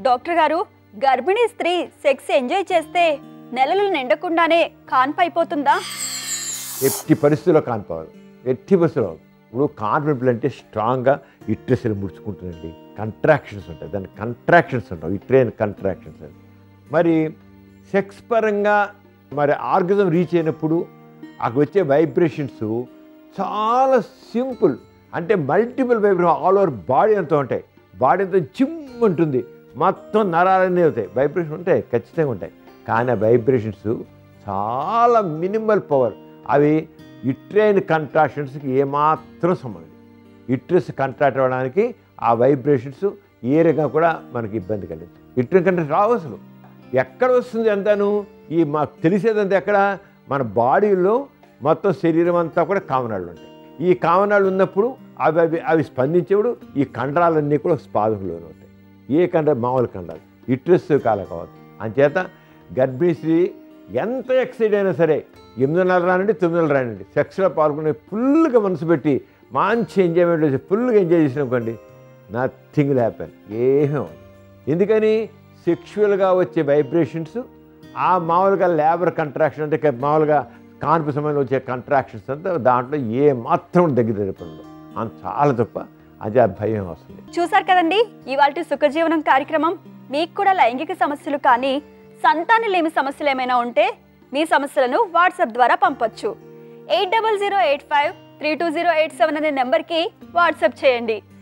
Doctor గారు గర్భిణీ స్త్రీ సెక్స్ ఎంజాయ్ చేస్తే నెలలు నిండకుండానే కాన్పు అయిపోతుందా ఎట్టి పరిస్థితుల్లో కానిపోవాలి ఎట్టి పరిస్థితుల్లో ఇప్పుడు కాన్ఫిడెంట్ అంటే స్ట్రాంగ్గా ఇట్రెస్ని ముడుచుకుంటుందండి కంట్రాక్షన్స్ ఉంటాయి దాన్ని కంట్రాక్షన్స్ ఉంటాయి ఇట్రేన్ కంట్రాక్షన్స్ అని మరి సెక్స్ పరంగా మరి ఆర్గజం రీచ్ అయినప్పుడు అక్కడ వచ్చే వైబ్రేషన్స్ చాలా సింపుల్ అంటే multiple vibration all over body అంతా ఉంటాయి బాడీ అంతా జిమ్ ఉంటుంది మొత్తం నరాలన్నీ అవుతాయి వైబ్రేషన్ ఉంటాయి ఖచ్చితంగా ఉంటాయి కానీ ఆ వైబ్రేషన్స్ చాలా మినిమల్ పవర్ అవి ఇట్రైన్ కంట్రాక్షన్స్కి ఏమాత్రం సంబంధం ఇట్రెస్ కంట్రాక్ట్ అవ్వడానికి ఆ వైబ్రేషన్స్ ఏ రకంగా కూడా మనకి ఇబ్బంది కలిగింది ఇట్రైన్ కంట్రాక్ట్ రావు అసలు ఎక్కడ వస్తుంది అంతాను ఈ మాకు తెలిసేదంతా ఎక్కడ మన బాడీలో మొత్తం శరీరం అంతా కూడా కామనాళ్ళు ఉంటాయి ఈ కామనాళ్ళు ఉన్నప్పుడు అవి అవి అవి స్పందించేప్పుడు ఈ కండరాలన్నీ కూడా స్పాదకులోనే ఉంటాయి ఏ కండ మామూలు కండరాలు ఇట్రెస్ కాల కావచ్చు అంచేత గర్భిణీ స్త్రీ ఎంత ఎక్సైట్ అయినా సరే ఎనిమిది నెలలు రానండి తొమ్మిది నెలలు రానండి సెక్స్లో పాల్గొనే ఫుల్గా మనసు పెట్టి మంచి ఎంజాయ్మెంట్ చేసి ఫుల్గా ఎంజాయ్ చేసినానుకోండి నథింగ్ హ్యాపెన్ ఏమీ అవ్వదు. ఎందుకని సెక్షువల్గా వచ్చే వైబ్రేషన్స్ ఆ మామూలుగా లేబర్ కంట్రాక్షన్ అంటే క- మామూలుగా కాన్పు సమయంలో వచ్చే కంట్రాక్షన్స్ అంతా దాంట్లో ఏ మాత్రం దగ్గర తెరపడంలో అంత చాలా తప్ప అది ఆ భయం వస్తుంది చూసారు కదండి ఇవాళ సుఖజీవనం కార్యక్రమం మీకు కూడా లైంగిక సమస్యలు కానీ సంతానం లేమి సమస్యలు ఏమైనా ఉంటే మీ సమస్యలను వాట్సాప్ ద్వారా పంపొచ్చు eight double zero eight five three two zero eight seven అనే నెంబర్కి వాట్సాప్ చేయండి